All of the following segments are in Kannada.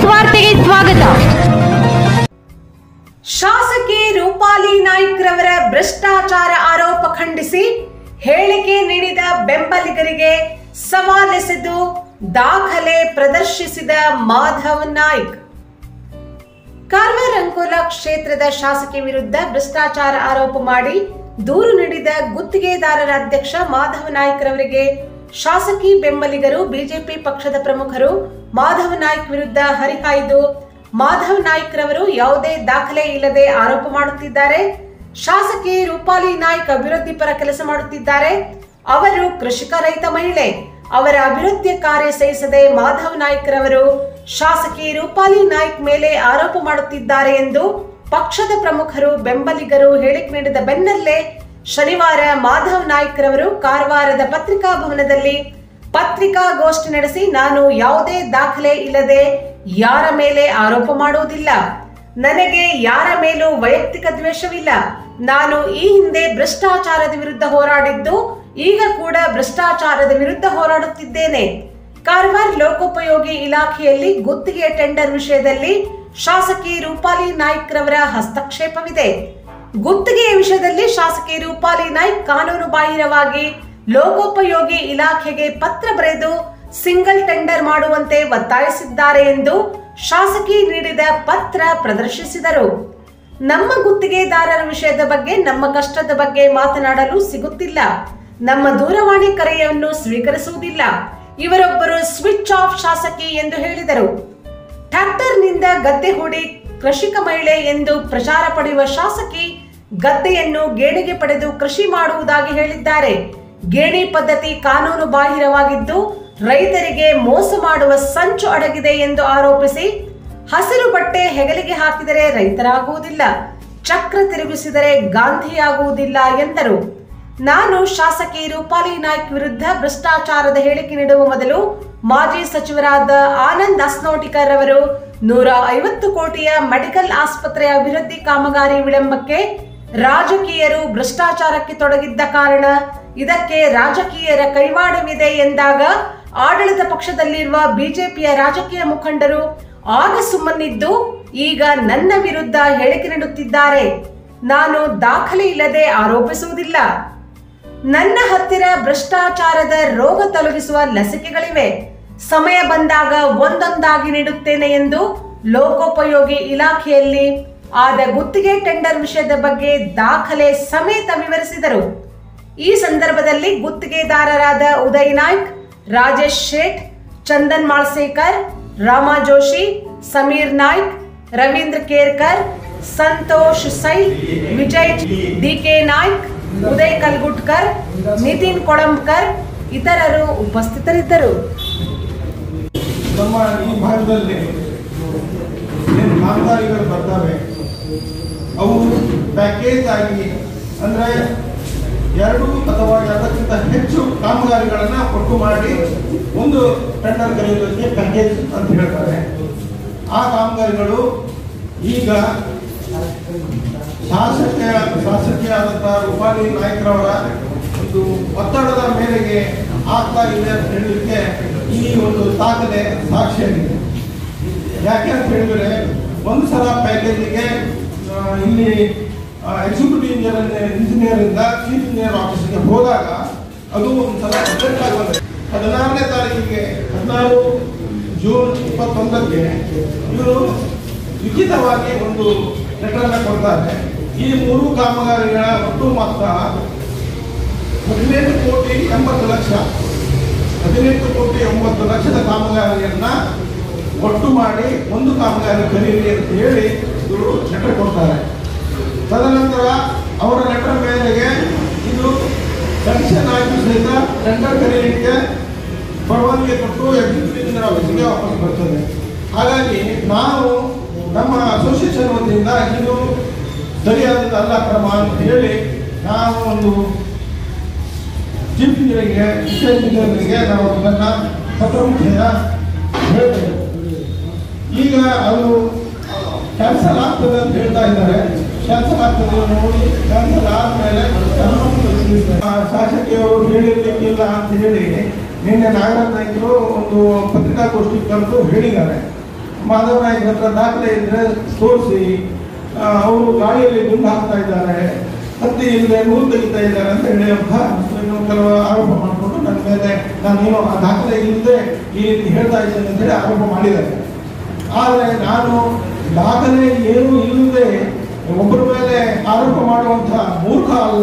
ವಾರ್ತೆಗೆ ಸ್ವಾಗತ ಶಾಸಕಿ ರೂಪಾಲಿ ನಾಯ್ಕ್ ರವರ ಭ್ರಷ್ಟಾಚಾರ ಆರೋಪ ಖಂಡಿಸಿ ಹೇಳಿಕೆ ನೀಡಿದ ಬೆಂಬಲಿಗರಿಗೆ ಸವಾಲೆಸೆದು ದಾಖಲೆ ಪ್ರದರ್ಶಿಸಿದ ಮಾಧವ್ ನಾಯ್ಕ್ ಕಾರವಾರ ಅಂಕೋಲಾ ಕ್ಷೇತ್ರದ ಶಾಸಕಿ ವಿರುದ್ಧ ಭ್ರಷ್ಟಾಚಾರ ಆರೋಪ ಮಾಡಿ ದೂರು ನೀಡಿದ ಗುತ್ತಿಗೆದಾರರ ಅಧ್ಯಕ್ಷ ಮಾಧವ ನಾಯ್ಕ್ ರವರಿಗೆ ಶಾಸಕಿ ಬೆಂಬಲಿಗರು ಬಿಜೆಪಿ ಪಕ್ಷದ ಪ್ರಮುಖರು ಮಾಧವ ನಾಯ್ಕ್ ವಿರುದ್ಧ ಹರಿಹಾಯ್ದು ಮಾಧವ್ ನಾಯ್ಕ್ ರವರು ಯಾವುದೇ ದಾಖಲೆ ಇಲ್ಲದೆ ಆರೋಪ ಮಾಡುತ್ತಿದ್ದಾರೆ ಶಾಸಕಿ ರೂಪಾಲಿ ನಾಯ್ಕ್ ಅಭಿವೃದ್ಧಿ ಪರ ಕೆಲಸ ಮಾಡುತ್ತಿದ್ದಾರೆ ಅವರು ಕೃಷಿಕ ರೈತ ಮಹಿಳೆ ಅವರ ಅಭಿವೃದ್ಧಿ ಕಾರ್ಯ ಸಹಿಸದೆ ಮಾಧವ್ ನಾಯ್ಕ್ ರವರು ಶಾಸಕಿ ರೂಪಾಲಿ ನಾಯ್ಕ್ ಮೇಲೆ ಆರೋಪ ಮಾಡುತ್ತಿದ್ದಾರೆ ಎಂದು ಪಕ್ಷದ ಪ್ರಮುಖರು ಬೆಂಬಲಿಗರು ಹೇಳಿಕೆ ನೀಡಿದ ಬೆನ್ನಲ್ಲೇ ಶನಿವಾರ ಮಾಧವ್ ನಾಯ್ಕ್ ರವರು ಕಾರವಾರದ ಪತ್ರಿಕಾ ಭವನದಲ್ಲಿ ಪತ್ರಿಕಾಗೋಷ್ಠಿ ನಡೆಸಿ ನಾನು ಯಾವುದೇ ದಾಖಲೆ ಇಲ್ಲದೆ ಯಾರ ಮೇಲೆ ಆರೋಪ ಮಾಡುವುದಿಲ್ಲ ನನಗೆ ಯಾರ ಮೇಲೂ ವೈಯಕ್ತಿಕ ದ್ವೇಷವಿಲ್ಲ ನಾನು ಈ ಹಿಂದೆ ಭ್ರಷ್ಟಾಚಾರದ ವಿರುದ್ಧ ಹೋರಾಡಿದ್ದು ಈಗ ಕೂಡ ಭ್ರಷ್ಟಾಚಾರದ ವಿರುದ್ಧ ಹೋರಾಡುತ್ತಿದ್ದೇನೆ ಕಾರವಾರ ಲೋಕೋಪಯೋಗಿ ಇಲಾಖೆಯಲ್ಲಿ ಗುತ್ತಿಗೆ ಟೆಂಡರ್ ವಿಷಯದಲ್ಲಿ ಶಾಸಕಿ ರೂಪಾಲಿ ನಾಯ್ಕ್ ರವರ ಹಸ್ತಕ್ಷೇಪವಿದೆ ಗುತ್ತಿಗೆಯ ವಿಷಯದಲ್ಲಿ ಶಾಸಕಿ ರೂಪಾಲಿ ನಾಯ್ಕ್ ಕಾನೂನು ಬಾಹಿರವಾಗಿ ಲೋಕೋಪಯೋಗಿ ಇಲಾಖೆಗೆ ಪತ್ರ ಬರೆದು ಸಿಂಗಲ್ ಟೆಂಡರ್ ಮಾಡುವಂತೆ ಒತ್ತಾಯಿಸಿದ್ದಾರೆ ಎಂದು ಶಾಸಕಿ ನೀಡಿದ ಪತ್ರ ಪ್ರದರ್ಶಿಸಿದರು ನಮ್ಮ ಗುತ್ತಿಗೆದಾರರ ವಿಷಯದ ಬಗ್ಗೆ ನಮ್ಮ ಕಷ್ಟದ ಬಗ್ಗೆ ಮಾತನಾಡಲು ಸಿಗುತ್ತಿಲ್ಲ ನಮ್ಮ ದೂರವಾಣಿ ಕರೆಯನ್ನು ಸ್ವೀಕರಿಸುವುದಿಲ್ಲ ಇವರೊಬ್ಬರು ಸ್ವಿಚ್ ಆಫ್ ಶಾಸಕಿ ಎಂದು ಹೇಳಿದರು ಟ್ರ್ಯಾಕ್ಟರ್ನಿಂದ ಗದ್ದೆ ಹೂಡಿ ಕೃಷಿಕ ಮಹಿಳೆ ಎಂದು ಪ್ರಚಾರ ಪಡೆಯುವ ಶಾಸಕಿ ಗದ್ದೆಯನ್ನು ಗೇಣಿಗೆ ಪಡೆದು ಕೃಷಿ ಮಾಡುವುದಾಗಿ ಹೇಳಿದ್ದಾರೆ ಗೇಣಿ ಪದ್ಧತಿ ಕಾನೂನು ಬಾಹಿರವಾಗಿದ್ದು ರೈತರಿಗೆ ಮೋಸ ಮಾಡುವ ಸಂಚು ಅಡಗಿದೆ ಎಂದು ಆರೋಪಿಸಿ ಹಸಿರು ಬಟ್ಟೆ ಹೆಗಲಿಗೆ ಹಾಕಿದರೆ ರೈತರಾಗುವುದಿಲ್ಲ ಚಕ್ರ ತಿರುಗಿಸಿದರೆ ಗಾಂಧಿಯಾಗುವುದಿಲ್ಲ ಎಂದರು ನಾನು ಶಾಸಕಿ ರೂಪಾಲಿ ನಾಯ್ಕ್ ವಿರುದ್ಧ ಭ್ರಷ್ಟಾಚಾರದ ಹೇಳಿಕೆ ನೀಡುವ ಮೊದಲು ಮಾಜಿ ಸಚಿವರಾದ ಆನಂದ್ ಅಸ್ನೋಟಿಕರ್ ಅವರು ನೂರ ಐವತ್ತು ಕೋಟಿಯ ಮೆಡಿಕಲ್ ಆಸ್ಪತ್ರೆ ಅಭಿವೃದ್ಧಿ ಕಾಮಗಾರಿ ವಿಳಂಬಕ್ಕೆ ರಾಜಕೀಯರು ಭ್ರಷ್ಟಾಚಾರಕ್ಕೆ ತೊಡಗಿದ್ದ ಕಾರಣ ಇದಕ್ಕೆ ರಾಜಕೀಯರ ಕೈವಾಡವಿದೆ ಎಂದಾಗ ಆಡಳಿತ ಪಕ್ಷದಲ್ಲಿರುವ ಬಿಜೆಪಿಯ ರಾಜಕೀಯ ಮುಖಂಡರು ಆಗ ಸುಮ್ಮನಿದ್ದು ಈಗ ನನ್ನ ವಿರುದ್ಧ ಹೇಳಿಕೆ ನೀಡುತ್ತಿದ್ದಾರೆ ನಾನು ದಾಖಲೆ ಇಲ್ಲದೆ ಆರೋಪಿಸುವುದಿಲ್ಲ ನನ್ನ ಹತ್ತಿರ ಭ್ರಷ್ಟಾಚಾರದ ರೋಗ ತೊಲಗಿಸುವ ಲಸಿಕೆಗಳಿವೆ ಸಮಯ ಬಂದಾಗ ಒಂದೊಂದಾಗಿ ನೀಡುತ್ತೇನೆ ಎಂದು ಲೋಕೋಪಯೋಗಿ ಇಲಾಖೆಯಲ್ಲಿ ಆದ ಗುತ್ತಿಗೆ ಟೆಂಡರ್ ವಿಷಯದ ಬಗ್ಗೆ ದಾಖಲೆ ಸಮೇತ ವಿವರಿಸಿದರು ಈ ಸಂದರ್ಭದಲ್ಲಿ ಗುತ್ತಿಗೆದಾರರಾದ ಉದಯ್ ನಾಯ್ಕ್ ರಾಜೇಶ್ ಶೇಠ್ ಚಂದನ್ ಮಾಳ್ಸೇಕರ್ ರಾಮಾ ಜೋಶಿ ಸಮೀರ್ ನಾಯ್ಕ್ ರವೀಂದ್ರ ಕೇರ್ಕರ್ ಸಂತೋಷ್ ಸೈಲ್ ವಿಜಯ್ ಡಿಕೆ ನಾಯ್ಕ್ ಉದಯ್ ಕಲ್ಗುಟ್ಕರ್ ನಿತಿನ್ ಕೊಳಂಬ್ಕರ್ ಇತರರು ಉಪಸ್ಥಿತರಿದ್ದರು ನಮ್ಮ ಈ ಭಾಗದಲ್ಲಿ ಏನು ಕಾಮಗಾರಿಗಳು ಬರ್ತವೆ ಅವು ಪ್ಯಾಕೇಜ್ ಆಗಿ ಅಂದ್ರೆ ಎರಡು ಅಥವಾ ಎರಡಕ್ಕಿಂತ ಹೆಚ್ಚು ಕಾಮಗಾರಿಗಳನ್ನ ಒಟ್ಟು ಮಾಡಿ ಒಂದು ಟೆಂಡರ್ ಕರೆಯೋದಕ್ಕೆ ಪ್ಯಾಕೇಜ್ ಅಂತ ಹೇಳ್ತಾರೆ ಆ ಕಾಮಗಾರಿಗಳು ಈಗ ಶಾಸಕ ಶಾಸಕಿಯಾದಂಥ ರೂಪಾಲಿ ನಾಯ್ಕರವರ ಒಂದು ಒತ್ತಡದ ಮೇರೆಗೆ ಆಗ್ತಾ ಇದೆ ಅಂತ ಹೇಳಲಿಕ್ಕೆ ಈ ಒಂದು ದಾಖಲೆ ಸಾಕ್ಷಿಯಾಗಿದೆ ಯಾಕೆ ಅಂತ ಹೇಳಿದ್ರೆ ಒಂದು ಸಲ ಪ್ಯಾಕೇಜಿಗೆ ಆ, ಇಲ್ಲಿ ಎಕ್ಸಿಕ್ಯೂಟಿವ್ ಇಂಜಿನಿಯರ್ ಇಂಜಿನಿಯರ್ ಇಂದ ಚೀಫ್ ಇಂಜಿನಿಯರ್ ಆಫೀಸ್ಗೆ ಹೋದಾಗ ಅದು ಒಂದು ಸಲ ಅಪ್ಡೇಟ್ ಆಗಿ ಬಂದಿದೆ ಹದಿನಾರನೇ ತಾರೀಕಿಗೆ ಹದಿನಾರು ಜೂನ್ ಇಪ್ಪತ್ತೊಂದಕ್ಕೆ ಇವರು ಲಿಖಿತವಾಗಿ ಒಂದು ಲೆಟರ್ನ ಕೊಡ್ತಾರೆ ಈ ಮೂರು ಕಾಮಗಾರಿಗಳ ಒಟ್ಟು ಮೊತ್ತ ಹದಿನೆಂಟು ಕೋಟಿ ಎಂಬತ್ತು ಲಕ್ಷ ಹದಿನೆಂಟು ಕೋಟಿ ಒಂಬತ್ತು ಲಕ್ಷದ ಕಾಮಗಾರಿಯನ್ನ ಒಟ್ಟು ಮಾಡಿ ಒಂದು ಕಾಮಗಾರಿ ಕರೀರಿ ಅಂತ ಹೇಳಿ ಇವರು ಲೆಟರ್ ಕೊಡ್ತಾರೆ ತದನಂತರ ಅವರ ಲೆಟರ್ ಮೇರೆಗೆ ಇದು ಸ್ಯಾಂಕ್ಷನ್ ಆಗಿ ಸಹಿತ ಟೆಂಡರ್ ಕರೀಲಿಕ್ಕೆ ಪರವಾನಗಿ ಕೊಟ್ಟು ಎಕ್ಸಿಕ್ಯೂಟಿವ್ ಇಂಜಿನಿಯರ್ ಆಫೀಸ್ಗೆ ವಾಪಸ್ ಬರ್ತದೆ ಹಾಗಾಗಿ ನಾವು ನಮ್ಮ ಅಸೋಸಿಯೇಷನ್ ವತಿಯಿಂದ ಇದು ಸರಿಯಾದದಲ್ಲ ಕ್ರಮ ಅಂತ ಹೇಳಿ ನಾವು ಒಂದು ಚೀಫ್ ಇಂಜಿನಿಯರ್ಗೆ ಮುಖ್ಯ ಇಂಜಿನಿಯರ್ಗೆ ನಾವು ಅದನ್ನ ಪತ್ರ ಮುಖೇನ ಹೇಳ್ತೇವೆ ಈಗ ಅದು ಕ್ಯಾನ್ಸಲ್ ಆಗ್ತದೆ ಅಂತ ಹೇಳ್ತಾ ಇದ್ದಾರೆ ಕ್ಯಾನ್ಸಲ್ ಆಗ್ತದೆ ನೋಡಿ ಕ್ಯಾನ್ಸಲ್ ಆದ್ಮೇಲೆ ಆ, ಶಾಸಕಿಯವರು ಹೇಳಿರ್ಲಿಕ್ಕಿಲ್ಲ ಅಂತ ಹೇಳಿ ನಿನ್ನೆ ನಾಗರಾಜ್ ನಾಯ್ಕರು ಒಂದು ಪತ್ರಿಕಾಗೋಷ್ಠಿ ಕರೆದು ಹೇಳಿದ್ದಾರೆ ಮಾಧವ ನಾಯ್ಕರ ಹತ್ರ ದಾಖಲೆ ಇದ್ರೆ ತೋರಿಸಿ ಅವರು ಗಾಳಿಯಲ್ಲಿ ಗುಂಡು ಹಾಕ್ತಾ ಇದ್ದಾರೆ ಹತ್ತಿ ಇಲ್ಲದೆ ನೂರು ತೆಗಿತಾ ಇದ್ದಾರೆ ಅಂತ ಹೇಳಿ ಒಬ್ಬ ಇನ್ನು ಕೆಲವು ಆರೋಪ ಮಾಡಿಕೊಂಡು ನನ್ನ ಮೇಲೆ ನಾನೇನು ಆ ದಾಖಲೆ ಇಲ್ಲದೆ ಈ ರೀತಿ ಹೇಳ್ತಾ ಇದ್ದೇನೆ ಅಂತ ಹೇಳಿ ಆರೋಪ ಮಾಡಿದ್ದಾರೆ ಆದರೆ ನಾನು ದಾಖಲೆ ಏನು ಇಲ್ಲದೆ ಒಬ್ಬರ ಮೇಲೆ ಆರೋಪ ಮಾಡುವಂತಹ ಮೂರ್ಖ ಅಲ್ಲ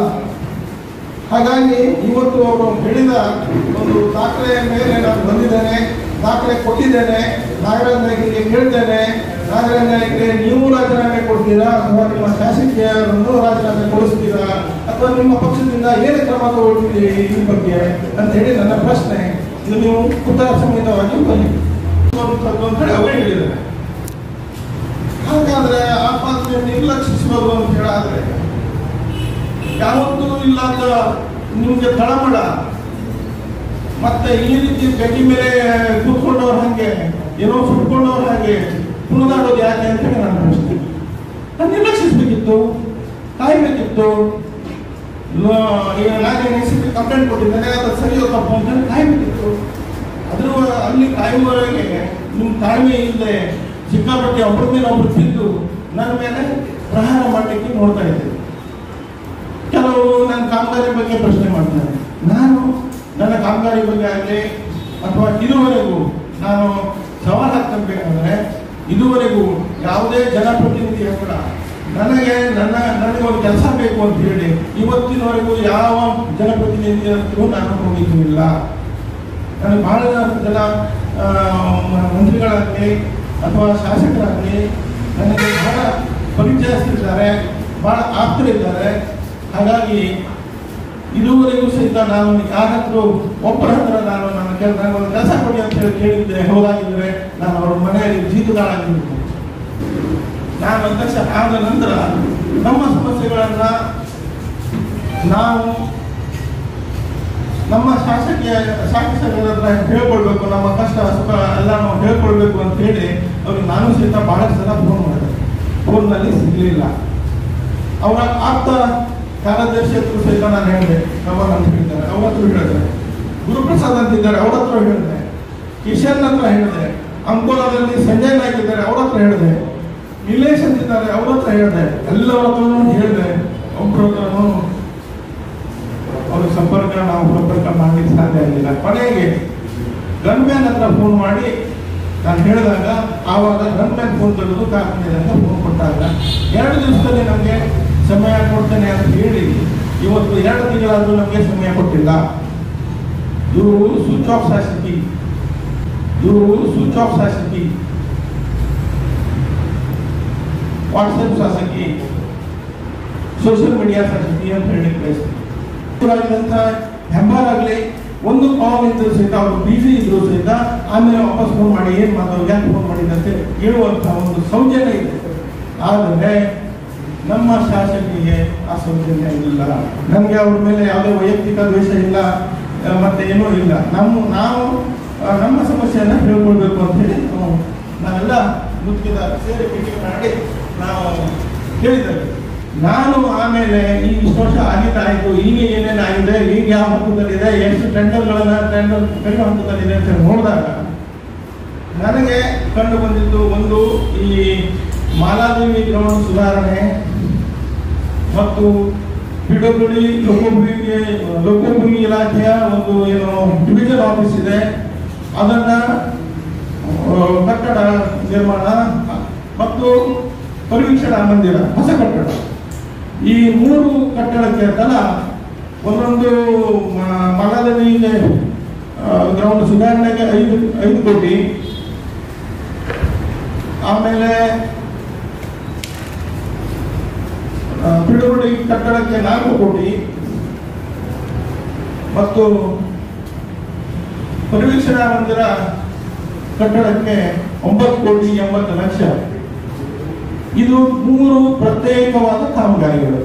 ಹಾಗಾಗಿ ಇವತ್ತು ಅವರು ಹೇಳಿದ ಒಂದು ದಾಖಲೆಯ ಮೇಲೆ ನಾನು ಬಂದಿದ್ದೇನೆ ದಾಖಲೆ ಕೊಟ್ಟಿದ್ದೇನೆ ನಾಗರಾಜ ನಾಯಕರಿಗೆ ಕೇಳ್ತೇನೆ ನಾಗರಾಜ ನಾಯಕರಿಗೆ ನೀವು ರಾಜೀನಾಮೆ ಕೊಡ್ತೀರಾ ಅಥವಾ ನಿಮ್ಮ ಶಾಸಕಿಯರನ್ನು ರಾಜೀನಾಮೆ ಕೊಡಿಸ್ತೀರಾ ಅಥವಾ ನಿಮ್ಮ ಪಕ್ಷದಿಂದ ಏನೇ ಕ್ರಮ ತಗೊಳ್ತೀರಿ ಈ ಬಗ್ಗೆ ಅಂತ ಹೇಳಿ ನನ್ನ ಪ್ರಶ್ನೆ ಇದು ನೀವು ಉತ್ತರ ಸಮೇತವಾಗಿ ಬನ್ನಿ ಅಂತ ಹೇಳಿ ಅವರೇ ಹೇಳಿದ್ದಾರೆ ಹಾಗಾದ್ರೆ ಆ ಪಾತ್ರ ನಿರ್ಲಕ್ಷಿಸಬಹುದು ಅಂತ ಹೇಳಾದ್ರೆ ಯಾವತ್ತೂ ಇಲ್ಲದ ನಿಮ್ಗೆ ತಳಮಳ ಮತ್ತೆ ಈ ರೀತಿ ಗಡ್ಡಿ ಮೇಲೆ ಕೂತ್ಕೊಂಡವ್ರ ಹಾಗೆ ಏನೋ ಸುಟ್ಕೊಂಡವ್ರ ಹಾಗೆ ಕುಣಿದಾಡೋದು ಯಾಕೆ ಅಂತ ಹೇಳಿ ನಾನು ಪ್ರಶ್ನೆ ನಾನು ನಿರ್ಲಕ್ಷಿಸ್ಬೇಕಿತ್ತು ಕಾಯ್ಬೇಕಿತ್ತು ಲ- ಈಗ ನಾನು ಎಣಿಸಿದ್ದು ಕಂಪ್ಲೇಂಟ್ ಕೊಟ್ಟಿದ್ದೇನೆ ಅದು ಸರಿಯೋ ತಪ್ಪು ಅಂತ ಹೇಳಿ ಕಾಯ್ಬೇಕಿತ್ತು ಅದ್ರ ಅಲ್ಲಿ ಕಾಯುವವರೆಗೆ ನಿಮ್ಮ ತಾಳ್ಮೆ ಇಲ್ಲದೆ ಸಿಕ್ಕಾಪಟ್ಟೆ ಒಬ್ಬರ ಮೇಲೆ ಒಬ್ರು ತಿಂದು ನನ್ನ ಮೇಲೆ ಪ್ರಹಾರ ಮಾಡಲಿಕ್ಕೆ ನೋಡ್ತಾ ಇದ್ದೇವೆ ಕೆಲವು ನನ್ನ ಕಾಮಗಾರಿ ಬಗ್ಗೆ ಪ್ರಶ್ನೆ ಮಾಡ್ತಾರೆ ನಾನು ನನ್ನ ಕಾಮಗಾರಿ ಬಗ್ಗೆ ಆಗಲಿ ಅಥವಾ ಇದುವರೆಗೂ ನಾನು ಸವಾಲು ಹಾಕಬೇಕಂದ್ರೆ ಇದುವರೆಗೂ ಯಾವುದೇ ಜನಪ್ರತಿನಿಧಿ ಕೂಡ ನನಗೆ ನನ್ನ ನನಗೆ ಒಂದು ಕೆಲಸ ಬೇಕು ಅಂತ ಹೇಳಿ ಇವತ್ತಿನವರೆಗೂ ಯಾವ ಜನಪ್ರತಿನಿಧಿ ಹತ್ರ ನಾನು ಹೋಗಿದ್ದು ಇಲ್ಲ ನನಗೆ ಬಹಳ ಜನ ಆ, ಮ- ಮಂತ್ರಿಗಳಾಗಲಿ ಅಥವಾ ಶಾಸಕರಾಗಲಿ ನನಗೆ ಬಹಳ ಪರಿಚಯಿಸ್ತಿದ್ದಾರೆ ಬಹಳ ಆಪ್ತರಿದ್ದಾರೆ ಹಾಗಾಗಿ ಇದುವರೆಗೂ ಸಹಿತ ನಾನು ಯಾರ ಹತ್ರ ಒಬ್ಬರ ಹತ್ರ ನಾನು ನನ್ನ ಕೆಲ ನನಗೆ ಒಂದು ಕೆಲಸ ಕೊಡಿ ಅಂತ ಹೇಳಿ ಕೇಳಿದ್ದೆ ಹೋದಾಗಿದ್ರೆ ನಾನು ಅವ್ರ ಮನೆಯಲ್ಲಿ ಜೀತದಾಳಾಗಿರ್ಬೇಕು ನಾನು ಅಧ್ಯಕ್ಷ ಆದ ನಂತರ ನಮ್ಮ ಸಮಸ್ಯೆಗಳನ್ನ ನಾವು ನಮ್ಮ ಶಾಸಕೀಯ ಶಾಸಕರ ಹತ್ರ ಹೇಳ್ಕೊಳ್ಬೇಕು ನಮ್ಮ ಕಷ್ಟ ಸುಖ ಎಲ್ಲ ನಾವು ಹೇಳ್ಕೊಳ್ಬೇಕು ಅಂತ ಹೇಳಿ ಅವ್ರಿಗೆ ನಾನು ಸಹಿತ ಬಹಳಷ್ಟು ಸಲ ಫೋನ್ ಮಾಡಿದೆ ಫೋನ್ನಲ್ಲಿ ಸಿಗಲಿಲ್ಲ ಅವರ ಆಪ್ತ ಕಾರ್ಯದರ್ಶಿ ಹತ್ರ ಸಹಿತ ನಾನು ಹೇಳಿದೆ ರಮನ್ ಅಂತ ಹೇಳಿದ್ದಾರೆ ಅವ್ರ ಹತ್ರ ಹೇಳಿದೆ ಗುರುಪ್ರಸಾದ್ ಅಂತ ಇದ್ದಾರೆ ಅವ್ರ ಹತ್ರ ಹೇಳಿದೆ ಕಿಶನ್ ಹತ್ರ ಹೇಳಿದೆ ಅಂಕೋಲಾದಲ್ಲಿ ಸಂಜಯ್ ನಾಯ್ಕ್ ಇದ್ದಾರೆ ಅವ್ರ ಹತ್ರ ಹೇಳಿದೆ ನಿಲೇಶ್ ಅಂತ ಇದ್ದಾರೆ ಅವ್ರ ಹತ್ರ ಹೇಳಿದೆ ಎಲ್ಲರ ಹತ್ರನೂ ಹೇಳಿದೆ ಒಬ್ಬರ ಹತ್ರನೂ ಅವ್ರ ಸಂಪರ್ಕ ನಾವು ಸಂಪರ್ಕ ಮಾಡಲಿಕ್ಕೆ ಸಾಧ್ಯ ಆಗಿಲ್ಲ ಕೊನೆಗೆ ಗನ್ಮ್ಯಾನ್ ಹತ್ರ ಫೋನ್ ಮಾಡಿ ನಾನು ಹೇಳಿದಾಗ ಆವಾಗ ಗನ್ಮ್ಯಾನ್ ಫೋನ್ ತೆಗೆದು ಕಾರ್ಖಾನೆಯಿಂದ ಫೋನ್ ಕೊಟ್ಟಾಗ ಎರಡು ದಿವಸದಲ್ಲಿ ನಮಗೆ ಸಮಯ ಕೊಡ್ತೇನೆ ಅಂತ ಹೇಳಿ ಇವತ್ತು ಎರಡು ತಿಂಗಳಾದ್ರೂ ನಮಗೆ ಸಮಯ ಕೊಟ್ಟಿಲ್ಲ ಇವರು ಸ್ವಿಚ್ ಆಫ್ ಶಾಸಕಿ ಇವರು ಸ್ವಿಚ್ ಆಫ್ ಶಾಸಕಿ ವಾಟ್ಸಪ್ ಶಾಸಕಿ ಸೋಷಿಯಲ್ ಮೀಡಿಯಾ ಶಾಸಕಿ ಅಂತ ಹೇಳಿ ಬಯಸ್ತೀನಿ ಆಗಿದಂಥ ಹೆಬ್ಬಾರ್ ಆಗಲಿ ಒಂದು ಕಾಲ್ ಇದ್ರು ಸಹಿತ ಅವರು ಬಿಸಿ ಇದ್ರು ಸಹಿತ ಆಮೇಲೆ ವಾಪಸ್ ಫೋನ್ ಮಾಡಿ ಏನ್ ಮಾತಾಡೋ ಯಾಕೆ ಫೋನ್ ಮಾಡಿದಂತೆ ಹೇಳುವಂತ ಒಂದು ಸೌಜನ್ಯ ಇದೆ ಆದರೆ ನಮ್ಮ ಶಾಸಕರಿಗೆ ಆ ಸೌಜನ್ಯ ಇಲ್ಲ ನಮಗೆ ಅವ್ರ ಮೇಲೆ ಯಾವುದೇ ವೈಯಕ್ತಿಕ ದ್ವೇಷ ಇಲ್ಲ ಆ, ಮತ್ತೆ ಏನೂ ಇಲ್ಲ ನಮ್ಮ ನಾವು ಆ, ನಮ್ಮ ಸಮಸ್ಯೆಯನ್ನ ಹೇಳ್ಕೊಳ್ಬೇಕು ಅಂತ ಹೇಳಿ ನಾವು ನಾವೆಲ್ಲ ಮುಖ್ಯದ ಸೇರಿ ಮೀಟಿಂಗ್ ಮಾಡಿ ನಾವು ಹೇಳಿದ್ದೇವೆ ನಾನು ಆಮೇಲೆ ಈ ಇಷ್ಟು ವರ್ಷ ಆಗಿದ್ದಾಯ್ತು ಈಗ ಏನೇನು ಆಗಿದೆ ಈಗ ಯಾವ ಹಂತದಲ್ಲಿದೆ ಎಷ್ಟು ಟೆಂಡರ್ಗಳನ್ನ ಟೆಂಡರ್ ಕಡಿಮೆ ಹಂತದಲ್ಲಿದೆ ಅಂತ ಹೇಳಿ ನೋಡಿದಾಗ ನನಗೆ ಕಂಡು ಬಂದಿದ್ದು ಒಂದು ಈ ಮಾಲಾದೇವಿ ಗ್ರೌಂಡ್ ಸುಧಾರಣೆ ಮತ್ತು ಪಿಡಬ್ಲ್ಯೂಡಿ ಲೋಕೋಪಯೋಗಿ ಲೋಕೋಪಯೋಗಿ ಇಲಾಖೆಯ ಒಂದು ಏನು ಡಿವಿಷನ್ ಆಫೀಸ್ ಇದೆ ಅದನ್ನ ಆ, ಕಟ್ಟಡ ನಿರ್ಮಾಣ ಮತ್ತು ಪರಿವೀಕ್ಷಣಾ ಮಂದಿರ ಹೊಸ ಕಟ್ಟಡ ಈ ಮೂರು ಕಟ್ಟಡಕ್ಕೆ ತಲ ಒಂದೊಂದು ಮ- ಮಲದಲ್ಲಿ ಗ್ರೌಂಡ್ ಸುಧಾರಣೆಗೆ ಐದು ಐದು ಕೋಟಿ ಆಮೇಲೆ ಆ, ಪಿಡುಗುಡಿ ಕಟ್ಟಡಕ್ಕೆ ನಾಲ್ಕು ಕೋಟಿ ಮತ್ತು ಪರಿವೀಕ್ಷಣಾ ಮಂದಿರ ಕಟ್ಟಡಕ್ಕೆ ಒಂಬತ್ತು ಕೋಟಿ ಎಂಬತ್ತು ಲಕ್ಷ ಇದು ಮೂರು ಪ್ರತ್ಯೇಕವಾದ ಕಾಮಗಾರಿಗಳು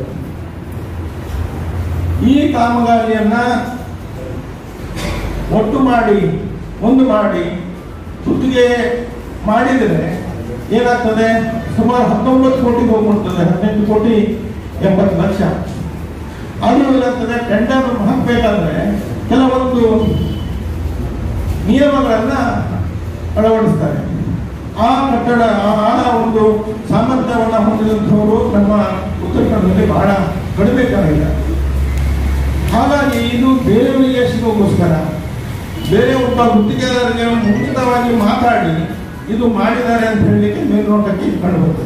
ಈ ಕಾಮಗಾರಿಯನ್ನ ಒಟ್ಟು ಮಾಡಿ ಒಂದು ಮಾಡಿ ಸುತ್ತಿಗೆ ಮಾಡಿದರೆ ಏನಾಗ್ತದೆ ಸುಮಾರು ಹತ್ತೊಂಬತ್ತು ಕೋಟಿ ಹೋಗ್ಬಿಡ್ತದೆ ಹದಿನೆಂಟು ಕೋಟಿ ಎಂಬತ್ತು ಲಕ್ಷ ಅದು ಏನಾಗ್ತದೆ ಟೆಂಡರ್ ಹಾಕಬೇಕಾದ್ರೆ ಕೆಲವೊಂದು ನಿಯಮಗಳನ್ನ ಅಳವಡಿಸ್ತಾರೆ ಆ ಕಟ್ಟಡ ಆ ಒಂದು ಸಾಮರ್ಥ್ಯವನ್ನು ಹೊಂದಿದಂಥವರು ನಮ್ಮ ಉತ್ತರ ಕನ್ನಡದಲ್ಲಿ ಬಹಳ ಕಡಿಮೆ ಜನ ಇದ್ದಾರೆ ಹಾಗಾಗಿ ಇದು ಬೇರೆಯವರಿಗೆ ಸಿಗೋಗೋಸ್ಕರ ಬೇರೆ ಒಬ್ಬ ಗುತ್ತಿಗೆದಾರರಿಗೆ ಮುಂಚಿತವಾಗಿ ಮಾತಾಡಿ ಇದು ಮಾಡಿದ್ದಾರೆ ಅಂತ ಹೇಳಲಿಕ್ಕೆ ಮೇಲ್ನೋಟಕ್ಕೆ ಕಂಡು ಬರ್ತದೆ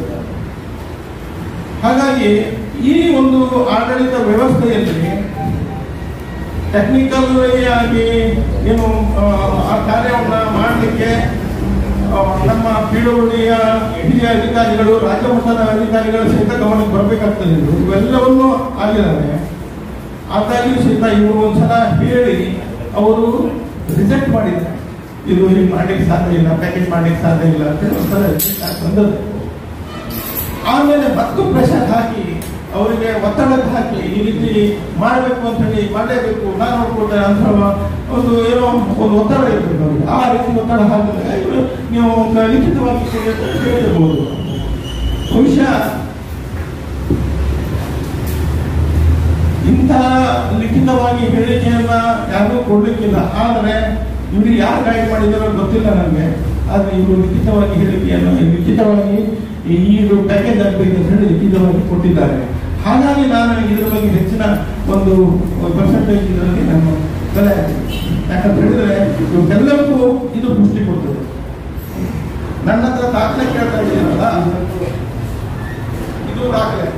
ಹಾಗಾಗಿ ಈ ಒಂದು ಆಡಳಿತ ವ್ಯವಸ್ಥೆಯಲ್ಲಿ ಟೆಕ್ನಿಕಲ್ ಆಗಿ ಏನು ಆ, ಆ ಕಾರ್ಯವನ್ನು ಮಾಡಲಿಕ್ಕೆ ಆ, ನಮ್ಮ ಪೀಳುವಳಿಯ ಹಿರಿಯ ಅಧಿಕಾರಿಗಳು ರಾಜ್ಯ ಮಟ್ಟದ ಅಧಿಕಾರಿಗಳು ಸಹಿತ ಗಮನಕ್ಕೆ ಬರಬೇಕಾಗ್ತದೆ ಇದು. ಇವೆಲ್ಲವನ್ನೂ ಆಗಿದ್ದಾರೆ ಆದಾಗ್ಯೂ ಸಹಿತ ಇವರು ಒಂದ್ಸಲ ಹೇಳಿ ಅವರು ರಿಜೆಕ್ಟ್ ಮಾಡಿದ್ದಾರೆ ಇದು ಹೀಗೆ ಮಾಡ್ಲಿಕ್ಕೆ ಸಾಧ್ಯ ಇಲ್ಲ ಪ್ಯಾಕೇಜ್ ಮಾಡ್ಲಿಕ್ಕೆ ಸಾಧ್ಯ ಇಲ್ಲ ಅಂತ ಹೇಳಿ ಒಂದ್ಸಲ reject ಆಗಿ ಬಂದದ್ದು ಆಮೇಲೆ ಮತ್ತು ಪ್ರೆಷರ್ ಹಾಕಿ ಅವರಿಗೆ ಒತ್ತಡಕ್ಕೆ ಹಾಕಿ ಈ ರೀತಿ ಮಾಡಬೇಕು ಅಂತ ಹೇಳಿ ಮಾಡಲೇಬೇಕು ನಾನು ನೋಡ್ಕೊಳ್ತೇನೆ ಅಂತ ಹೇಳುವ ಒಂದು ಏನೋ ಒಂದು ಒತ್ತಡ ಇರಬೇಕು ಅವ್ರಿಗೆ ಆ ರೀತಿ ಒತ್ತಡ ಹಾಕಿದ್ರೆ ಇವರು ನೀವು ಕ- ಲಿಖಿತವಾಗಿ ಕೊಡಿ ಅಂತ ಹೇಳಿರ್ಬೋದು ಬಹುಶಃ ಇಂತಹ ಲಿಖಿತವಾಗಿ ಹೇಳಿಕೆಯನ್ನ ಯಾರಿಗೂ ಕೊಡ್ಲಿಕ್ಕಿಲ್ಲ ಆದರೆ ಇವರು ಯಾರು ಗೈಡ್ ಮಾಡಿದಾರೋ ಗೊತ್ತಿಲ್ಲ ನನಗೆ ಆದರೆ ಇವರು ಲಿಖಿತವಾಗಿ ಹೇಳಿಕೆಯನ್ನು ಲಿಖಿತವಾಗಿ ಈ ಇದು ಪ್ಯಾಕೇಜ್ ಆಗಬೇಕು ಅಂತ ಹೇಳಿ ಲಿಖಿತವಾಗಿ ಕೊಟ್ಟಿದ್ದಾರೆ ಹಾಗಾಗಿ ನಾನು ಇದರ ಬಗ್ಗೆ ಹೆಚ್ಚಿನ ಒಂದು ಪರ್ಸೆಂಟೇಜ್ ಇದರಲ್ಲಿ ನಾನು ತಲೆ ಹಾಕ್ತೀನಿ. ಯಾಕಂತ ಹೇಳಿದ್ರೆ ಇವಕ್ಕೆಲ್ಲಕ್ಕೂ ಇದು ಪುಷ್ಟಿ ಕೊಡ್ತದೆ ನನ್ನ ಹತ್ರ ದಾಖಲೆ ಕೇಳ್ತಾ ಇದ್ದೀರಲ್ಲ ಇದು ದಾಖಲೆ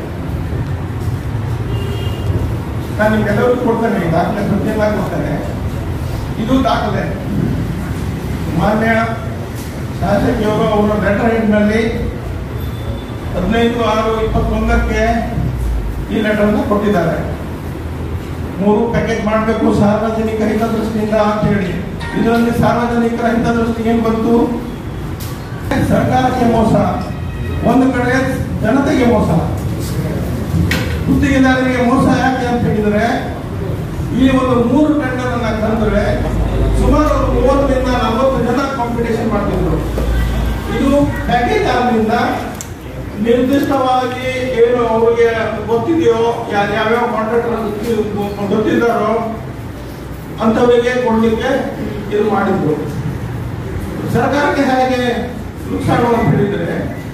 ನಾನು ನಿಮ್ಗೆಲ್ಲರಿಗೂ ಕೊಡ್ತೇನೆ ಈ ದಾಖಲೆ ಪ್ರತ್ಯೇಕವಾಗಿ ಕೊಡ್ತೇನೆ ಇದು ದಾಖಲೆ ಮಾನ್ಯ ಶಾಸಕಿಯವರು ಅವರ ಲೆಟರ್ ಹೆಡ್ನಲ್ಲಿ ಹದಿನೈದು ಆರು ಇಪ್ಪತ್ತೊಂದಕ್ಕೆ ಈ ಲೆಟರ್ನ ಕೊಟ್ಟಿದ್ದಾರೆ ಮೂರು ಪ್ಯಾಕೇಜ್ ಮಾಡಬೇಕು ಸಾರ್ವಜನಿಕ ಹಿತದೃಷ್ಟಿಯಿಂದ ಅಂತ ಹೇಳಿ ಇದರಲ್ಲಿ ಸಾರ್ವಜನಿಕರ ಹಿತದೃಷ್ಟಿ ಏನ್ ಬಂತು ಸರ್ಕಾರಕ್ಕೆ ಮೋಸ ಒಂದು ಕಡೆ ಜನತೆಗೆ ಮೋಸ ಗುತ್ತಿಗೆದಾರರಿಗೆ ಮೋಸ ಯಾಕೆ ಅಂತ ಹೇಳಿದ್ರೆ ಈ ಒಂದು ಮೂರು ಟೆಂಡರ್ ಅನ್ನ ತಂದ್ರೆ ಸುಮಾರು ಒಂದು ಮೂವತ್ತರಿಂದ ನಲವತ್ತು ಜನ ಕಾಂಪಿಟೇಷನ್ ಮಾಡ್ತಿದ್ರು ಇದು ಪ್ಯಾಕೇಜ್ ಆದ್ರಿಂದ ನಿರ್ದಿಷ್ಟವಾಗಿ ಏನು ಅವ್ರಿಗೆ ಗೊತ್ತಿದೆಯೋ ಯಾ- ಯಾವ್ಯಾವ ಕಾಂಟ್ರಾಕ್ಟರ್ ಗೊತ್ತಿದ್ದಾರೋ ಅಂಥವರಿಗೆ ಕೊಡ್ಲಿಕ್ಕೆ ಇದು ಮಾಡಿದ್ರು ಸರ್ಕಾರಕ್ಕೆ ಹೇಗೆ ನುಕ್ಸಾನು ಅಂತ ಹೇಳಿದ್ರೆ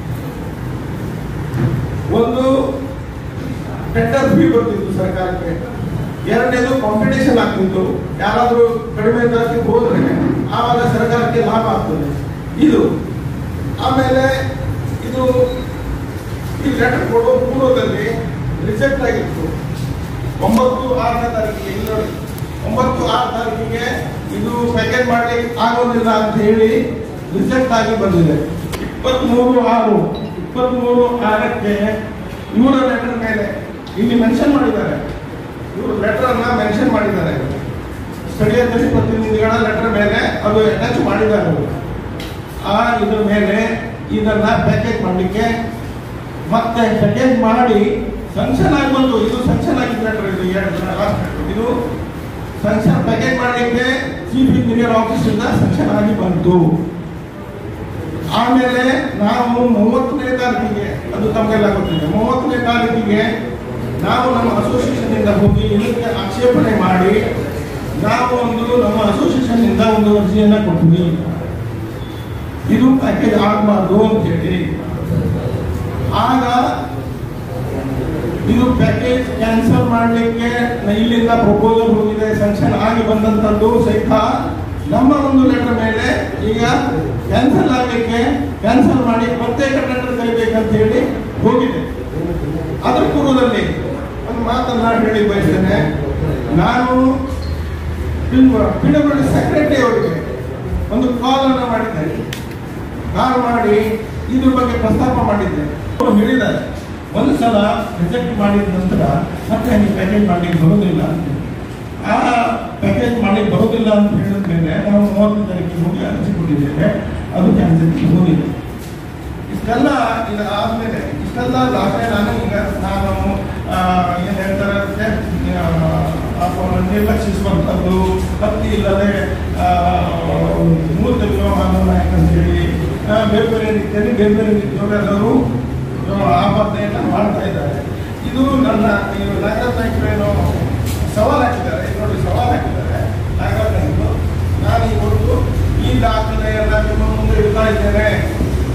ಒಂದು ಟೆಂಡರ್ ಫೀ ಬರ್ತಿತ್ತು ಸರ್ಕಾರಕ್ಕೆ ಎರಡನೇದು ಕಾಂಪಿಟೇಷನ್ ಆಗ್ತಿತ್ತು ಯಾರಾದ್ರೂ ಕಡಿಮೆ ದರಕ್ಕೆ ಹೋದ್ರೆ ಆವಾಗ ಸರ್ಕಾರಕ್ಕೆ ಲಾಭ ಆಗ್ತದೆ ಇದು ಆಮೇಲೆ ಇದು ಈ ಲೆಟರ್ ಕೊಡೋ ಪೂರ್ವದಲ್ಲಿ ರಿಜೆಕ್ಟ್ ಆಗಿತ್ತು ಒಂಬತ್ತು ಆರನೇ ತಾರೀಕಿಗೆ ಇಲ್ಲಿ ನೋಡಿ ಒಂಬತ್ತು ಆರು ತಾರೀಕಿಗೆ ಇದು ಪ್ಯಾಕೇಜ್ ಮಾಡ್ಲಿಕ್ಕೆ ಆಗೋದಿಲ್ಲ ಅಂತ ಹೇಳಿ ರಿಜೆಕ್ಟ್ ಆಗಿ ಬಂದಿದೆ ಇಪ್ಪತ್ಮೂರು ಆರು ಇಪ್ಪತ್ಮೂರು ಆರಕ್ಕೆ ಇವರ ಲೆಟರ್ ಮೇಲೆ ಇಲ್ಲಿ ಮೆನ್ಷನ್ ಮಾಡಿದ್ದಾರೆ ಇವರು ಲೆಟರ್ ಅನ್ನ ಮೆನ್ಷನ್ ಮಾಡಿದ್ದಾರೆ ಸ್ಥಳೀಯ ಜನಪ್ರತಿನಿಧಿಗಳ ಲೆಟರ್ ಮೇಲೆ ಅದು ಅಟ್ಯಾಚ್ ಮಾಡಿದ್ದಾರೆ ಅವರು ಆ ಇದ್ರ ಮೇಲೆ ಇದನ್ನ ಪ್ಯಾಕೇಜ್ ಮಾಡಲಿಕ್ಕೆ ಮತ್ತೆ ಪ್ಯಾಕೇಜ್ ಮಾಡಿ ಸಂಕ್ಷನ್ ಆಗಿ ಬಂತು ಇದು ಸಂಕ್ಷನ್ ಆಗಿದ್ದ ಲೆಟರ್ ಇದು ಎರಡು ಲಾಸ್ಟ್ ಇದು ಸಂಕ್ಷನ್ ಪ್ಯಾಕೇಜ್ ಮಾಡಲಿಕ್ಕೆ ಚೀಫ್ ಇಂಜಿನಿಯರ್ ಆಫೀಸ್ ಇಂದ ಸಂಕ್ಷನ್ ಆಗಿ ಬಂತು ಆಮೇಲೆ ನಾವು ಮೂವತ್ತನೇ ತಾರೀಕಿಗೆ ಅದು ತಮಗೆಲ್ಲ ಗೊತ್ತಿದೆ ಮೂವತ್ತನೇ ತಾರೀಕಿಗೆ ನಾವು ನಮ್ಮ ಅಸೋಸಿಯೇಷನ್ ಇಂದ ಹೋಗಿ ಇದಕ್ಕೆ ಆಕ್ಷೇಪಣೆ ಮಾಡಿ ನಾವು ಒಂದು ನಮ್ಮ ಅಸೋಸಿಯೇಷನ್ ಇಂದ ಒಂದು ಅರ್ಜಿಯನ್ನ ಕೊಟ್ವಿ ಇದು ಪ್ಯಾಕೇಜ್ ಆಗಬಾರ್ದು ಅಂತ ಹೇಳಿ ಆಗ ಇದು ಪ್ಯಾಕೇಜ್ ಕ್ಯಾನ್ಸಲ್ ಮಾಡಲಿಕ್ಕೆ ಇಲ್ಲಿಂದ ಪ್ರಪೋಸಲ್ ಹೋಗಿದೆ ಸಂಕ್ಷನ್ ಆಗಿ ಬಂದಂತದ್ದು ಸಹಿತ ನಮ್ಮ ಒಂದು ಲೆಟರ್ ಮೇಲೆ ಈಗ ಕ್ಯಾನ್ಸಲ್ ಆಗಲಿಕ್ಕೆ ಕ್ಯಾನ್ಸಲ್ ಮಾಡಿ ಪ್ರತ್ಯೇಕ ಟೆಂಡರ್ ಕರಿಬೇಕಂತ ಹೇಳಿ ಹೋಗಿದೆ ಅದರ ಪೂರ್ವದಲ್ಲಿ ಒಂದು ಮಾತನ್ನ ಹೇಳಿ ಬಯಸ್ತೇನೆ ನಾನು ಪಿಡಬ್ಲ್ಯೂ ಸೆಕ್ರೆಟರಿ ಅವರಿಗೆ ಒಂದು ಕಾಲ್ ಅನ್ನ ಮಾಡಿದ್ದೇನೆ ಕಾಲ್ ಮಾಡಿ ಇದ್ರ ಬಗ್ಗೆ ಪ್ರಸ್ತಾಪ ಮಾಡಿದ್ದೆ ಅವರು ಹೇಳಿದ್ದಾರೆ ಒಂದು ಸಲ ರಿಜೆಕ್ಟ್ ಮಾಡಿದ ನಂತರ ಮತ್ತೆ ನೀವು ಪ್ಯಾಕೇಜ್ ಮಾಡ್ಲಿಕ್ಕೆ ಬರೋದಿಲ್ಲ ಅಂತ ಆ ಪ್ಯಾಕೇಜ್ ಮಾಡ್ಲಿಕ್ಕೆ ಬರೋದಿಲ್ಲ ಅಂತ ಹೇಳಿದ ಮೇಲೆ ನಾವು ಮೂವತ್ತನೇ ತಾರೀಕಿಗೆ ಹೋಗಿ ಅರ್ಜಿ ಕೊಟ್ಟಿದ್ದೇವೆ ಅದು ಕ್ಯಾನ್ಸಲ್ ಹೋಗಿದೆ ಇಷ್ಟೆಲ್ಲ ಇದು ಆದ್ಮೇಲೆ ಇಷ್ಟೆಲ್ಲ ದಾಖಲೆ ನಾನು ಈಗ ನಾನು ಆ, ಏನ್ ಹೇಳ್ತಾರೆ ಅದಕ್ಕೆ ಆ, ಅಪವನ್ನು ನಿರ್ಲಕ್ಷಿಸುವಂಥದ್ದು ಕತ್ತಿ ಇಲ್ಲದೆ ಆ, ಮೂರ್ತ ವ್ಯವಹಾರ ನಾಯಕ ಅಂತ ಹೇಳಿ ಆ, ಬೇರೆ ಬೇರೆ ರೀತಿಯಲ್ಲಿ ಬೇರೆ ಬೇರೆ ರೀತಿಯವರೆಲ್ಲರೂ ಆಪಾದನೆಯನ್ನು ಮಾಡ್ತಾ ಇದ್ದಾರೆ ಇದು ನನ್ನ ಈ ನಾಗರಾಜ್ ನಾಯ್ಕರೇನು ಸವಾಲು ಹಾಕಿದ್ದಾರೆ ಇದು ನೋಡಿ ಸವಾಲು ಹಾಕಿದ್ದಾರೆ ನಾಗರಾಜ್ ನಾಯ್ಕರು ನಾನು ಇವತ್ತು ಈ ದಾಖಲೆಯನ್ನ ನಿಮ್ಮ ಮುಂದೆ ಇಡ್ತಾ ಇದ್ದೇನೆ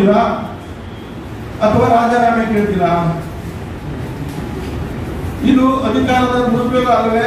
ಕೊಡ್ತೀರಾ ಅಥವಾ ರಾಜೀನಾಮೆ ಕೇಳ್ತೀರಾ ಇದು ಅಧಿಕಾರದ ದುರುಪಯೋಗ ಅಲ್ಲವೇ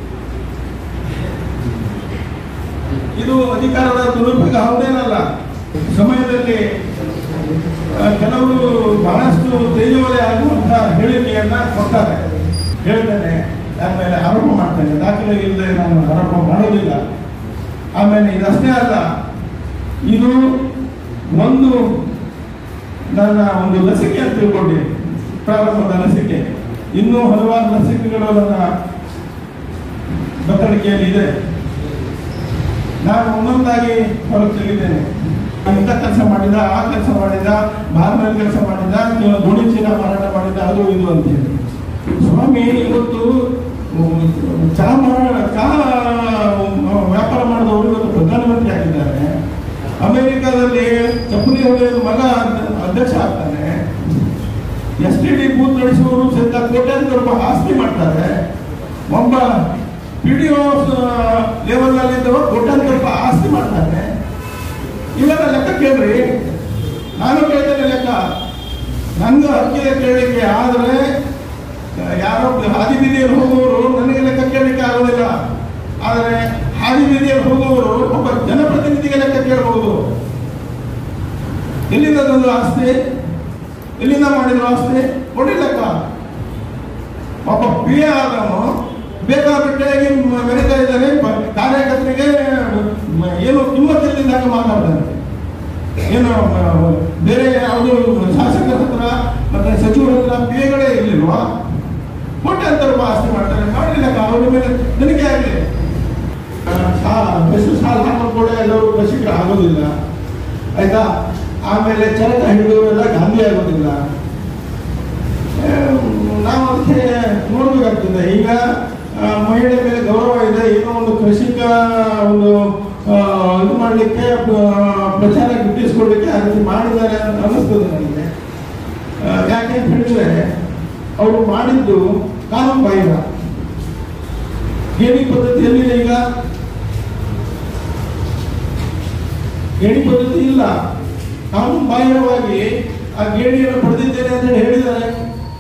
ಇದು ಅಧಿಕಾರದ ದುರುಪಯೋಗ ಹೌದೇನಲ್ಲ ಸಮಯದಲ್ಲಿ ಆ, ಕೆಲವರು ಬಹಳಷ್ಟು ತೇಜೋವರೆ ಆಗುವಂತಹ ಹೇಳಿಕೆಯನ್ನ ಕೊಡ್ತಾರೆ ಹೇಳ್ತೇನೆ ಆಮೇಲೆ ಆರೋಪ ಮಾಡ್ತೇನೆ ದಾಖಲೆ ಇಲ್ಲದೆ ನಾನು ಆರೋಪ ಮಾಡೋದಿಲ್ಲ ಆಮೇಲೆ ಇದಷ್ಟೇ ಅಲ್ಲ ಇದು ಒಂದು ನನ್ನ ಒಂದು ಲಸಿಕೆ ಅಂತ ತಿಳ್ಕೊಂಡೆ ಪ್ರಾರಂಭದ ಲಸಿಕೆ ಇನ್ನೂ ಹಲವಾರು ಲಸಿಕೆಗಳು ನನ್ನ ಬತ್ತಳಿಕೆಯಲ್ಲಿ ಇದೆ ನಾನು ಒಂದೊಂದಾಗಿ ಹೊರಗೆ ತೆಗಿದ್ದೇನೆ ಇಂಥ ಕೆಲಸ ಮಾಡಿದ ಆ ಕೆಲಸ ಮಾಡಿದ ಬಾರ್ನಲ್ಲಿ ಕೆಲಸ ಮಾಡಿದ ನೀವು ಗೋಣಿ ಚೀಲ ಮಾರಾಟ ಮಾಡಿದ ಅದು ಇದು ಅಂತ ಹೇಳಿ ಸ್ವಾಮಿ ಇವತ್ತು ಉಮ್, ಚಹಾ ಮಾರ ಚಹಾ ಉಮ್, ವ್ಯಾಪಾರ ಮಾಡಿದವರು ಇವತ್ತು ಪ್ರಧಾನಮಂತ್ರಿ ಆಗಿದ್ದಾರೆ ಅಮೆರಿಕಾದಲ್ಲಿ ಚಪ್ಪಲಿ ಹೊಡೆಯೋದು ಮಗ ಅದ್- ಅಧ್ಯಕ್ಷ ಆಗ್ತಾನೆ ಎಸ್ ಟಿ ಡಿ ಬೂತ್ ನಡೆಸುವವರು ಸಹಿತ ಕೋಟ್ಯಾಂತರ ರೂಪಾಯಿ ಆಸ್ತಿ ಮಾಡ್ತಾರೆ ಒಬ್ಬ ಪಿ ಡಿ ಒ ಲೆವೆಲ್ ಅಲ್ಲಿ ಇದ್ದವರು ಕೋಟ್ಯಾಂತರ ರೂಪಾಯಿ ಆಸ್ತಿ ಮಾಡ್ತಾರೆ ಇವೆಲ್ಲ ಲೆಕ್ಕ ಕೇಳ್ರಿ ನಾನು ಕೇಳ್ತೇನೆ ಲೆಕ್ಕ ನಂದು ಹಕ್ಕಿದೆ ಕೇಳಲಿಕ್ಕೆ ಆದರೆ ಯಾರೋ ಹಾದಿ ಬೀದಿಯಲ್ಲಿ ಹೋಗುವವರು ನನಗೆ ಲೆಕ್ಕ ಕೇಳಲಿಕ್ಕೆ ಆಗೋದಿಲ್ಲ ಆದರೆ ಹಾದಿ ಬೀದಿಯಲ್ಲಿ ಹೋಗುವವರು ಒಬ್ಬ ಜನಪ್ರತಿನಿಧಿಗೆ ಲೆಕ್ಕ ಕೇಳಬಹುದು ಎಲ್ಲಿಂದ ತಂದು ಆಸ್ತಿ ಎಲ್ಲಿಂದ ಮಾಡಿದ್ರು ಆಸ್ತಿ ಕೊಡಿ ಲೆಕ್ಕ ಒಬ್ಬ ಪಿ ಆದವನು ಬೇಕಾಬಿಟ್ಟಾಗಿ ಮೆರಿತಾ ಇದ್ದಾನೆ ಪ- ಕಾರ್ಯಕರ್ತರಿಗೆ ಮ- ಏನು ಕಿಮ್ಮತ್ತಿಲ್ಲದಾಗ ಮಾತಾಡ್ತಾನೆ ಏನು ಮ- ಬೇರೆ ಯಾವುದು ಶಾಸಕರ ಹತ್ರ ಮತ್ತೆ ಸಚಿವರ ಹತ್ರ ಪಿಗಳೇ ಇರ್ಲಿಲ್ವಾ ಕೋಟ್ಯಾಂತರ ರೂಪಾಯಿ ಆಸ್ತಿ ಮಾಡ್ತಾರೆ ಮಾಡಲಿಲ್ಲ ಅವ್ರ ಮೇಲೆ ತನಿಖೆ ಆಗಲಿ ಬಸ್ ಸಾಲ ಹಾಕೋ ಕೂಡ ಎಲ್ಲರೂ ಬಸ್ಸಿಗೆ ಆಗೋದಿಲ್ಲ ಆಯ್ತಾ ಆಮೇಲೆ ಚರಕ ಹಿಡಿದವರೆಲ್ಲ ಗಾಂಧಿ ಆಗೋದಿಲ್ಲ ಆ, ನಾವು ಅದಕ್ಕೆ ನೋಡ್ಬೇಕಾಗ್ತದೆ ಈಗ ಆ, ಮಹಿಳೆ ಮೇಲೆ ಗೌರವ ಇದೆ ಏನೋ ಒಂದು ಕೃಷಿಕ ಒಂದು ಆ, ಇದು ಮಾಡಲಿಕ್ಕೆ ಪ್ರಚಾರ ಗಿಟ್ಟಿಸ್ಕೊಳ್ಲಿಕ್ಕೆ ಆ ರೀತಿ ಮಾಡಿದ್ದಾರೆ ಅಂತ ಅನ್ನಿಸ್ತದೆ ನನಗೆ ಆ, ಯಾಕೆ ಅಂತ ಹೇಳಿದ್ರೆ ಅವರು ಮಾಡಿದ್ದು ಕಾನೂನು ಬಾಹಿರ ಗೇಣಿ ಪದ್ಧತಿ ಎಲ್ಲಿದೆ ಈಗ ಗೇಣಿ ಪದ್ಧತಿ ಇಲ್ಲ ಕಾನೂನು ಬಾಹಿರವಾಗಿ ಆ ಗೇಣಿಯನ್ನು ಪಡೆದಿದ್ದೇನೆ ಅಂತ ಹೇಳಿ ಹೇಳಿದ್ದಾರೆ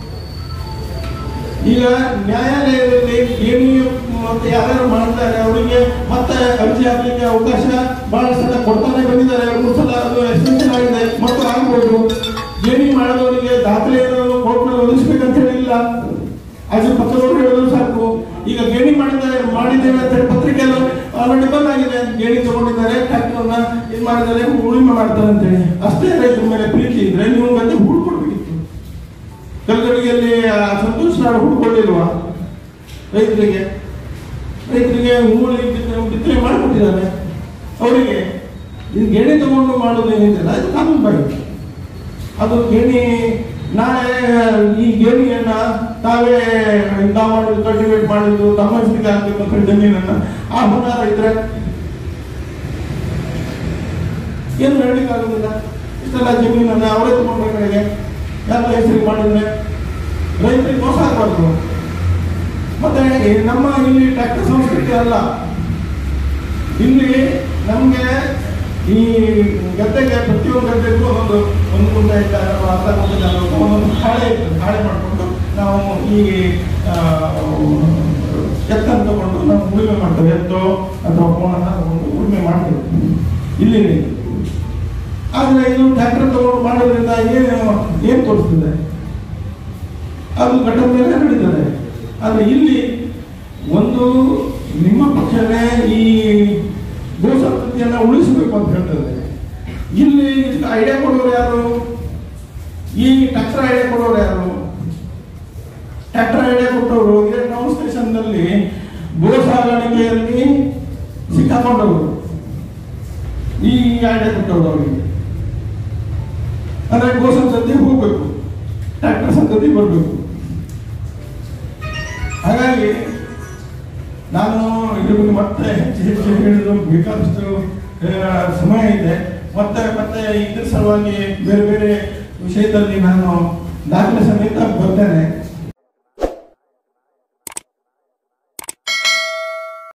ಈಗ ನ್ಯಾಯಾಲಯದಲ್ಲಿ ಗೇಣಿ ಮತ್ತೆ ಯಾರ್ಯಾರು ಮಾಡ್ತಾರೆ ಅವರಿಗೆ ಮತ್ತೆ ಅರ್ಜಿ ಹಾಕ್ಲಿಕ್ಕೆ ಅವಕಾಶ ಬಹಳ ಸಲ ಕೊಡ್ತಾನೆ ಬಂದಿದ್ದಾರೆ ಎರಡು ಮೂರು ಸಲ ಅದು ಎಕ್ಸ್ಟೆನ್ಷನ್ ಆಗಿದೆ ಮತ್ತು ಆಗ್ಬೋದು ಗೇಣಿ ಮಾಡಿದವರಿಗೆ ದಾಖಲೆಯನ್ನು ಕೋರ್ಟ್ನಲ್ಲಿ ಒದಗಿಸ್ಬೇಕಂತ ಹೇಳಿಲ್ಲ ಅದು ಪಕ್ಕದವರು ಹೇಳಿದ್ರು ಸಾಕು ಈಗ ಗೇಣಿ ಮಾಡಿದ್ದಾರೆ ಮಾಡಿದ್ದೇವೆ ಅಂತ ಹೇಳಿ ಪತ್ರಿಕೆಯಲ್ಲಿ ಆಲ್ರೆಡಿ ಬಂದಾಗಿದೆ ಗೇಣಿ ತಗೊಂಡಿದ್ದಾರೆ ಟ್ರ್ಯಾಕ್ಟರ್ನ ಇದು ಮಾಡಿದ್ದಾರೆ ಉಳಿಮೆ ಮಾಡ್ತಾರೆ ಅಂತ ಹೇಳಿ ಅಷ್ಟೇ ರೈತರ ಮೇಲೆ ಪ್ರೀತಿ ಇದ್ರೆ ನೀವು ಗದ್ದೆ ಹುಡ್ಕೊಡ್ಬೇಕಿತ್ತು ಕಲ್ಗಡಿಗೆಯಲ್ಲಿ ಆ ಸಂತೋಷ್ ನಾಡು ಹುಡ್ಕೊಳ್ಳಿಲ್ವಾ ರೈತರಿಗೆ ರೈತರಿಗೆ ಹೂವಲ್ಲಿ ಬಿತ್ತನೆ ಬಿತ್ತನೆ ಮಾಡಿಕೊಟ್ಟಿದ್ದಾರೆ ಅವರಿಗೆ ಇದು ಗೇಣಿ ತಗೊಂಡು ಮಾಡೋದು ಏನಿದೆಯಲ್ಲ ಇದು ಕಾನೂನು ಬಾಹಿರ ಅದು ಗೇಣಿ ನಾಳೆ ಈ ಗೇಣಿಯನ್ನ ತಾವೇ ನಾವು ಮಾಡಿದ್ದು ಕಲ್ಟಿವೇಟ್ ಮಾಡಿದ್ದು ತಮ್ಮ ಹೆಸರಿಗೆ ಹಾಕ್ಬೇಕು ಅಂತ ಹೇಳಿ ಜಮೀನನ್ನ ಆ ಹುನ್ನಾರ ಇದ್ರೆ ಏನು ಹೇಳಲಿಕ್ಕೆ ಆಗೋದಿಲ್ಲ ಇಷ್ಟೆಲ್ಲ ಜಮೀನನ್ನ ಅವರೇ ತಗೊಂಡ್ರೆ ಕಡೆಗೆ ಯಾರ ಹೆಸರಿಗೆ ಮಾಡಿದ್ರೆ ರೈತರಿಗೆ ಮೋಸ ಆಗಬಾರ್ದು ಮತ್ತೆ ಈ ನಮ್ಮ ಇಲ್ಲಿ ಟ್ರ್ಯಾಕ್ಟರ್ ಸಂಸ್ಕೃತಿ ಅಲ್ಲ ಇಲ್ಲಿ ನಮ್ಗೆ ಈ ಗದ್ದೆಗೆ ಪ್ರತಿಯೊಂದು ಗದ್ದೆಗೂ ಒಂದು ಒಂದು ಗುಂಟೆ ಇದ್ದಾರೆ ಅರ್ಧ ಗುಂಟೆ ಇದ್ದಾರೆ ಒಂದೊಂದು ಹಾಳೆ ಇರ್ತದೆ ಹಾಳೆ ಮಾಡಿಕೊಂಡು ನಾವು ಈ ಆ, ಎತ್ತನ್ನು ತಗೊಂಡು ನಾವು ಉಳುಮೆ ಮಾಡ್ತೇವೆ ಎತ್ತೋ ಅಥವಾ ಕೋಣನ ತಗೊಂಡು ಉಳುಮೆ ಮಾಡ್ತೇವೆ ಇಲ್ಲಿ ಆದ್ರೆ ಇದು ಟ್ರ್ಯಾಕ್ಟರ್ ತಗೊಂಡು ಮಾಡೋದ್ರಿಂದ ಏನು ಏನು ತೋರಿಸ್ತದೆ ಅದು ಘಟನೆ ಮೇಲೆ ನಡೀತದೆ ಆದ್ರೆ ಇಲ್ಲಿ ಒಂದು ನಿಮ್ಮ ಪಕ್ಷನೇ ಈ ಗೋ ಸಂತತಿಯನ್ನ ಉಳಿಸಬೇಕು ಅಂತ ಹೇಳ್ತದೆ ಇಲ್ಲಿ ಐಡಿಯಾ ಕೊಡೋರು ಯಾರು ಈ ಟ್ರ್ಯಾಕ್ಟರ್ ಐಡಿಯಾ ಕೊಡೋರು ಯಾರು ಟ್ರ್ಯಾಕ್ಟರ್ ಐಡಿಯಾ ಕೊಟ್ಟವರು ಟೌನ್ ಸ್ಟೇಷನ್ ನಲ್ಲಿ ಗೋ ಸಾಗಾಣಿಕೆಯಲ್ಲಿ ಸಿಕ್ಕಾಕೊಂಡವರು ಈ ಐಡಿಯಾ ಕೊಟ್ಟವರು ಅವರಿಗೆ ಅಂದ್ರೆ ಗೋ ಸಂತತಿ ಹೋಗ್ಬೇಕು ಟ್ರ್ಯಾಕ್ಟರ್ ಸಂತತಿ ಬರಬೇಕು ಹಾಗಾಗಿ ನಾನು ಇದ್ರ ಬಗ್ಗೆ ಮತ್ತೆ ಹೆಚ್ಚು ಹೆಚ್ಚು ಹೇಳಿದ್ರು ಬೇಕಾದಷ್ಟು ಆ, ಸಮಯ ಇದೆ ಮತ್ತೆ ಮತ್ತೆ ಇದ್ರ ಸಲುವಾಗಿ ಬೇರೆ ಬೇರೆ ವಿಷಯದಲ್ಲಿ ನಾನು ದಾಖಲೆ ಸಮೇತ ಬರ್ತೇನೆ